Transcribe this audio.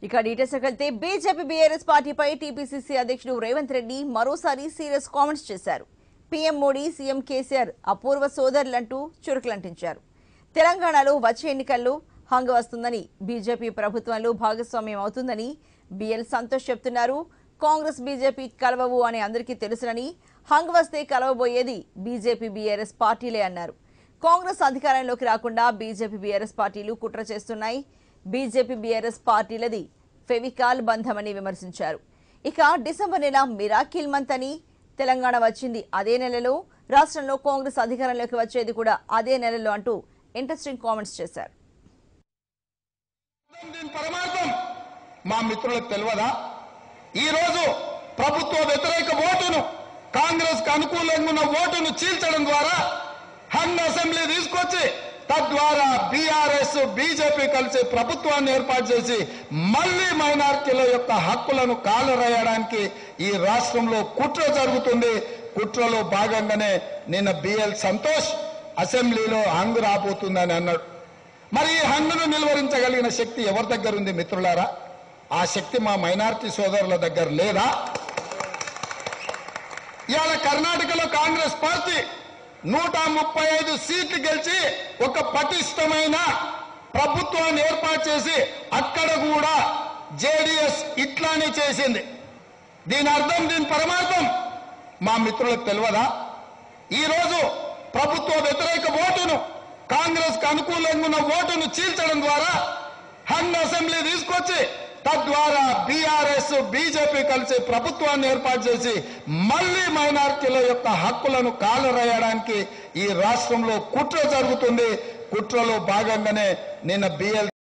ఇక డీటెయిల్స్ వెళ్తే BJP BRS పార్టీపై టీపీసీసీ అధ్యక్షుడు రేవంత్ రెడ్డి మరోసారి సీరియస్ కామెంట్స్ చేశారు పీఎం మోడీ సీఎం కేసీఆర్ అపూర్వ సోదరులంటూ చురుకులంటించారు తెలంగాణలో వచ్చే ఎన్నికల్లో హంగ వస్తుందని బీజేపీ ప్రభుత్వంలో భాగస్వామ్యం అవుతుందని బిఎల్ సంతోష్ చెప్తున్నారు కాంగ్రెస్ బీజేపీ కలవవు అని అందరికీ తెలుసునని హంగ్ వస్తే కలవబోయేది బీజేపీ బీఆర్ఎస్ పార్టీలే అన్నారు కాంగ్రెస్ అధికారంలోకి రాకుండా బీజేపీ బీఆర్ఎస్ పార్టీలు కుట్ర చేస్తున్నాయి బీజేపీ బీఆర్ఎస్ పార్టీలది ఫెవికాల్ బంధమని విమర్శించారు ఇక డిసెంబర్ నెల మిరాకిల్ మంత్ అని తెలంగాణ వచ్చింది అదే నెలలో రాష్ట్రంలో కాంగ్రెస్ అధికారంలోకి వచ్చేది కూడా అదే నెలలో అంటూ ఇంట్రెస్టింగ్ కామెంట్స్ చేశారు దీని పరమార్థం మా మిత్రులకు తెలియదా ఈ రోజు ప్రభుత్వ వ్యతిరేక ఓటును కాంగ్రెస్ కు అనుకూలంగా ఉన్న ఓటును చీల్చడం ద్వారా హంగ్ అసెంబ్లీ తీసుకొచ్చి తద్వారా బీఆర్ఎస్ బీజేపీ కలిసి ప్రభుత్వాన్ని ఏర్పాటు చేసి మళ్లీ మైనారిటీల యొక్క హక్కులను కాలరేయడానికి ఈ రాష్ట్రంలో కుట్ర జరుగుతుంది కుట్రలో భాగంగానే నిన్న బిఎల్ సంతోష్ అసెంబ్లీలో హంగ్ రాబోతుందని అన్నాడు మరి ఈ హంగును నిలువరించగలిగిన శక్తి ఎవరి దగ్గర ఉంది మిత్రులారా ఆ శక్తి మా మైనారిటీ సోదరుల దగ్గర లేదా ఇవాళ కర్ణాటకలో కాంగ్రెస్ పార్టీ నూట ముప్పై ఐదు సీట్లు గెలిచి ఒక పటిష్టమైన ప్రభుత్వాన్ని ఏర్పాటు చేసి అక్కడ కూడా జేడిఎస్ ఇట్లానే చేసింది దీని అర్థం దీని పరమార్థం మా మిత్రులకు తెలియదా ఈ రోజు ప్రభుత్వ వ్యతిరేక ఓటును కాంగ్రెస్ కు అనుకూలంగా ఉన్న ఓటును చీల్చడం ద్వారా హంగ్ అసెంబ్లీ తీసుకొచ్చి తద్వారా బీఆర్ఎస్ బీజేపీ కలిసి ప్రభుత్వాన్ని ఏర్పాటు చేసి మళ్లీ మైనారిటీల యొక్క హక్కులను కాలరేయడానికి ఈ రాష్ట్రంలో కుట్ర జరుగుతుంది కుట్రలో భాగంగానే నిన్న బిఎల్